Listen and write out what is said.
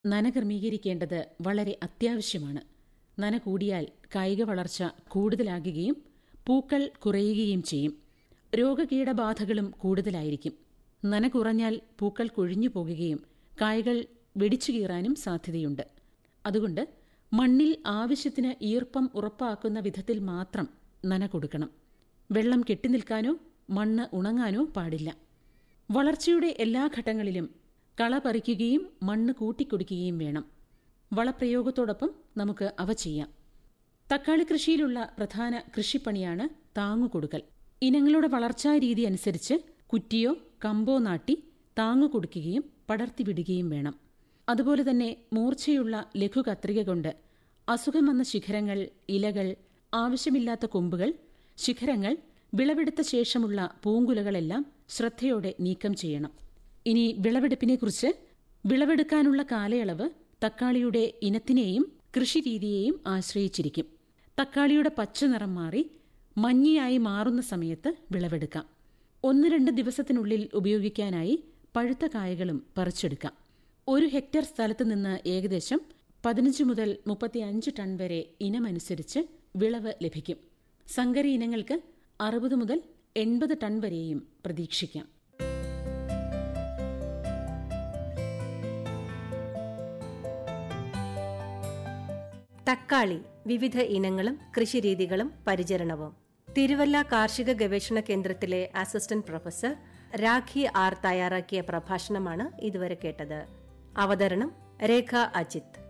നന ക്രമീകരിക്കേണ്ടത് വളരെ അത്യാവശ്യമാണ് നന കൂടിയാൽ കായിക വളർച്ച കൂടുതലാകുകയും പൂക്കൾ കുറയുകയും ചെയ്യും രോഗകീടബാധകളും കൂടുതലായിരിക്കും നന കുറഞ്ഞാൽ പൂക്കൾ കൊഴിഞ്ഞു പോകുകയും കായകൾ വെടിച്ചു കീറാനും സാധ്യതയുണ്ട് അതുകൊണ്ട് മണ്ണിൽ ആവശ്യത്തിന് ഈർപ്പം ഉറപ്പാക്കുന്ന വിധത്തിൽ മാത്രം നന കൊടുക്കണം വെള്ളം കെട്ടിനിൽക്കാനോ മണ്ണ് ഉണങ്ങാനോ പാടില്ല വളർച്ചയുടെ എല്ലാ ഘട്ടങ്ങളിലും കള പറിക്കുകയും മണ്ണ് കൂട്ടിക്കൊടുക്കുകയും വേണം വളപ്രയോഗത്തോടൊപ്പം നമുക്ക് അവ ചെയ്യാം തക്കാളി കൃഷിയിലുള്ള പ്രധാന കൃഷിപ്പണിയാണ് താങ്ങുകൊടുക്കൽ ഇനങ്ങളുടെ വളർച്ചാ രീതി അനുസരിച്ച് കുറ്റിയോ കമ്പോ നാട്ടി താങ്ങു കൊടുക്കുകയും പടർത്തി വിടുകയും വേണം അതുപോലെ തന്നെ മൂർച്ചയുള്ള ലഘു കത്രിക കൊണ്ട് അസുഖം വന്ന ശിഖരങ്ങൾ ഇലകൾ ആവശ്യമില്ലാത്ത കൊമ്പുകൾ ശിഖരങ്ങൾ വിളവെടുത്ത ശേഷമുള്ള പൂങ്കുലകളെല്ലാം ശ്രദ്ധയോടെ നീക്കം ചെയ്യണം ഇനി വിളവെടുപ്പിനെക്കുറിച്ച് വിളവെടുക്കാനുള്ള കാലയളവ് തക്കാളിയുടെ ഇനത്തിനെയും കൃഷിരീതിയെയും ആശ്രയിച്ചിരിക്കും തക്കാളിയുടെ പച്ച നിറം മാറി മഞ്ഞയായി മാറുന്ന സമയത്ത് വിളവെടുക്കാം ഒന്ന് രണ്ട് ദിവസത്തിനുള്ളിൽ ഉപയോഗിക്കാനായി പഴുത്ത കായകളും പറിച്ചെടുക്കാം ഒരു ഹെക്ടർ സ്ഥലത്ത് നിന്ന് ഏകദേശം പതിനഞ്ച് മുതൽ മുപ്പത്തിയഞ്ച് ടൺ വരെ ഇനമനുസരിച്ച് വിളവ് ലഭിക്കും സങ്കര ഇനങ്ങൾക്ക് അറുപത് മുതൽ എൺപത് ടൺ വരെയും പ്രതീക്ഷിക്കാം തക്കാളി വിവിധ ഇനങ്ങളും കൃഷിരീതികളും പരിചരണവും തിരുവല്ല കാർഷിക ഗവേഷണ കേന്ദ്രത്തിലെ അസിസ്റ്റന്റ് പ്രൊഫസർ രാഖി ആർ തയ്യാറാക്കിയ പ്രഭാഷണമാണ് ഇതുവരെ കേട്ടത് അവതരണം രേഖ അജിത്ത്